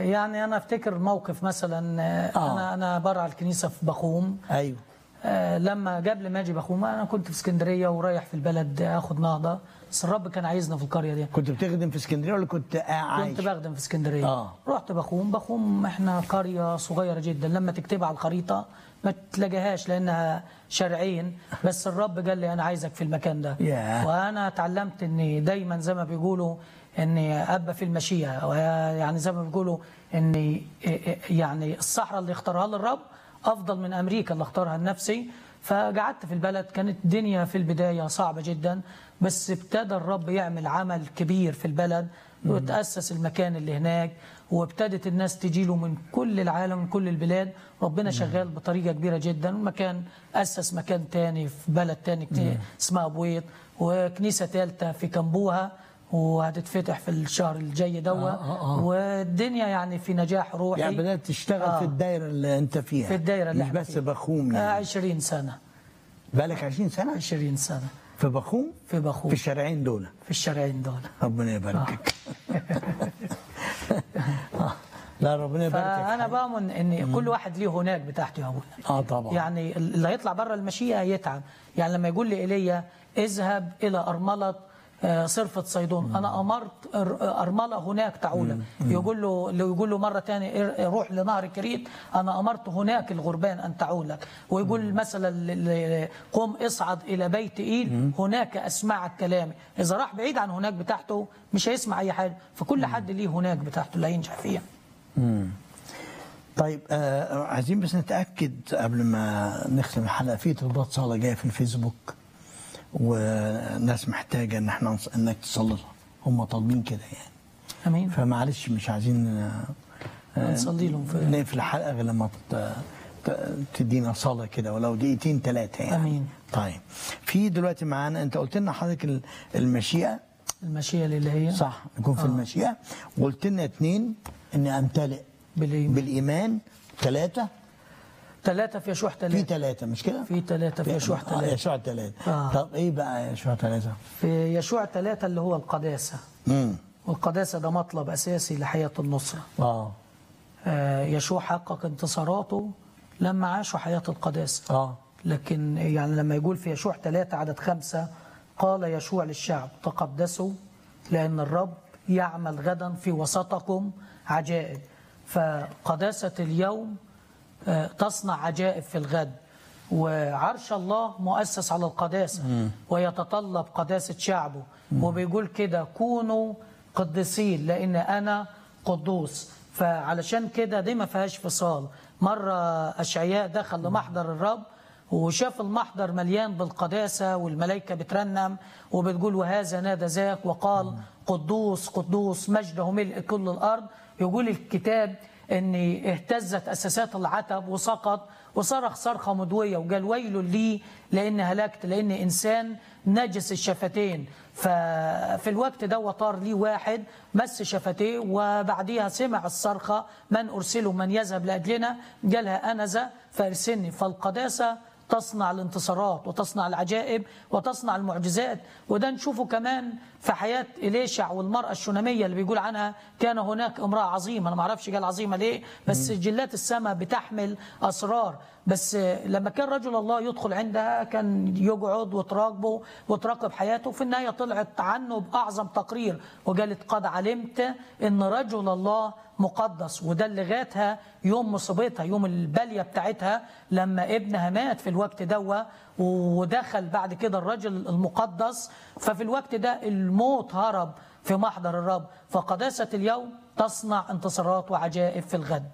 يعني انا افتكر موقف مثلا آه، آه. انا انا بره على الكنيسه في بخوم ايوه آه، لما قبل ما اجي بخوم انا كنت في اسكندريه ورايح في البلد اخد نهضه بس الرب كان عايزنا في القريه دي كنت بتخدم في اسكندريه ولا كنت عايش كنت بخدم في اسكندريه آه. رحت بخوم بخوم احنا قريه صغيره جدا لما تكتبها على الخريطه ما تلاقيهاش لانها شارعين بس الرب قال لي انا عايزك في المكان ده ياه. وانا اتعلمت اني دايما زي ما بيقولوا اني ابقى في المشيئه يعني زي ما بيقولوا اني يعني الصحراء اللي اختارها لي الرب افضل من امريكا اللي اختارها لنفسي فقعدت في البلد كانت الدنيا في البدايه صعبه جدا بس ابتدى الرب يعمل عمل كبير في البلد وتاسس المكان اللي هناك وابتدت الناس تجي له من كل العالم من كل البلاد ربنا شغال بطريقه كبيره جدا المكان اسس مكان تاني في بلد تاني كت- اسمها بويط وكنيسه ثالثه في كمبوها وهتتفتح في الشهر الجاي دوا آه، آه. والدنيا يعني في نجاح روحي يعني بدات تشتغل آه. في الدايره اللي انت فيها في الدايره اللي مش احنا بس فيها. بخوم آه، يعني 20 سنه بقالك 20 سنه 20 سنه في بخوم في بخوم في الشارعين دول في الشارعين دول ربنا يباركك آه. لا ربنا يباركك فانا بؤمن ان كل واحد ليه هناك بتاعته يا ابونا اه طبعا يعني اللي هيطلع بره المشيئه يتعب يعني لما يقول لي ايليا اذهب الى ارمله آه، صرفة صيدون انا امرت أر- ارمله هناك تعول يقول له لو يقول له مره ثانيه روح لنهر كريت انا امرت هناك الغربان ان تعولك ويقول مثلا ل- ل- قم اصعد الى بيت ايل هناك اسمعك كلامي اذا راح بعيد عن هناك بتاعته مش هيسمع اي حاجه فكل حد ليه هناك بتاعته اللي هينجح فيها طيب آه عايزين بس نتاكد قبل ما نختم الحلقه في طلبات صلاه جايه في الفيسبوك وناس محتاجه ان احنا نص- انك تصلي لها هم طالبين كده يعني امين فمعلش مش عايزين آه، آه، نصلي لهم في نقفل الحلقه غير لما ت- ت- تدينا صلاه كده ولو دقيقتين ثلاثه يعني آمين. طيب في دلوقتي معانا انت قلت لنا حضرتك ال- المشيئه المشيئه اللي هي صح نكون في آه. المشيئه وقلت لنا اثنين اني امتلئ بالإيمان. بالايمان ثلاثه ثلاثة في يشوع في ثلاثة ثلاثة مش كده؟ في ثلاثة في يشوع آه، ثلاثة يشوع ثلاثة آه. طب ايه بقى يشوع ثلاثة؟ في يشوع ثلاثة اللي هو القداسة امم والقداسة ده مطلب أساسي لحياة النصرة اه آه، يشوع حقق انتصاراته لما عاشوا حياة القداسة اه لكن يعني لما يقول في يشوع ثلاثة عدد خمسة قال يشوع للشعب تقدسوا لأن الرب يعمل غدا في وسطكم عجائب فقداسة اليوم آه، تصنع عجائب في الغد وعرش الله مؤسس على القداسة ويتطلب قداسة شعبه وبيقول كده كونوا قديسين لأن أنا قدوس فعلشان كده دي ما فيهاش فصال مرة أشعياء دخل لمحضر الرب وشاف المحضر مليان بالقداسة والملائكة بترنم وبتقول وهذا نادى ذاك وقال قدوس قدوس مجده ملء كل الأرض يقول الكتاب ان اهتزت اساسات العتب وسقط وصرخ صرخه مدويه وقال ويل لي لان هلكت لان انسان نجس الشفتين ففي الوقت ده طار لي واحد مس شفتيه وبعديها سمع الصرخه من ارسله من يذهب لاجلنا قالها انا ذا فارسلني فالقداسه تصنع الانتصارات وتصنع العجائب وتصنع المعجزات وده نشوفه كمان في حياة إليشع والمرأة الشونامية اللي بيقول عنها كان هناك امرأة عظيمة أنا ما اعرفش قال عظيمة ليه بس جلات السماء بتحمل أسرار بس لما كان رجل الله يدخل عندها كان يقعد وتراقبه وتراقب حياته في النهاية طلعت عنه بأعظم تقرير وقالت قد علمت أن رجل الله مقدس وده اللي غاتها يوم مصيبتها يوم البليه بتاعتها لما ابنها مات في الوقت ده ودخل بعد كده الرجل المقدس ففي الوقت ده الموت هرب في محضر الرب فقداسه اليوم تصنع انتصارات وعجائب في الغد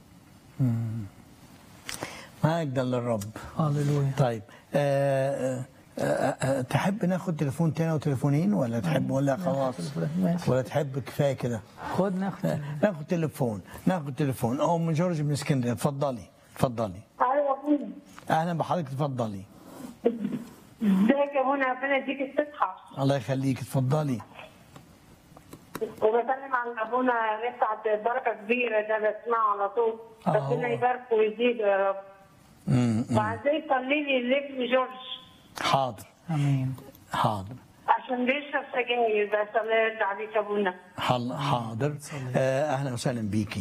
ما أقدر للرب هللويا طيب آه آه آه تحب ناخد تليفون تاني وتليفونين ولا تحب ولا خلاص ماشي. ولا تحب كفايه كده خد ناخد ناخد تليفون ناخد تليفون ام جورج من اسكندريه اتفضلي اتفضلي ايوه ابونا اهلا بحضرتك اتفضلي ازيك يا ابونا ربنا يديك الصحه الله يخليك اتفضلي وبسلم على ابونا رفعت بركه كبيره ده بسمعه على طول آه. ربنا يباركه ويزيده يا رب امم وعايزاه يصلي لي لابن جورج حاضر امين حاضر عشان بيشرب سجاير بس الله يرضى عليك يا ابونا حل- حاضر آه، اهلا وسهلا بيكي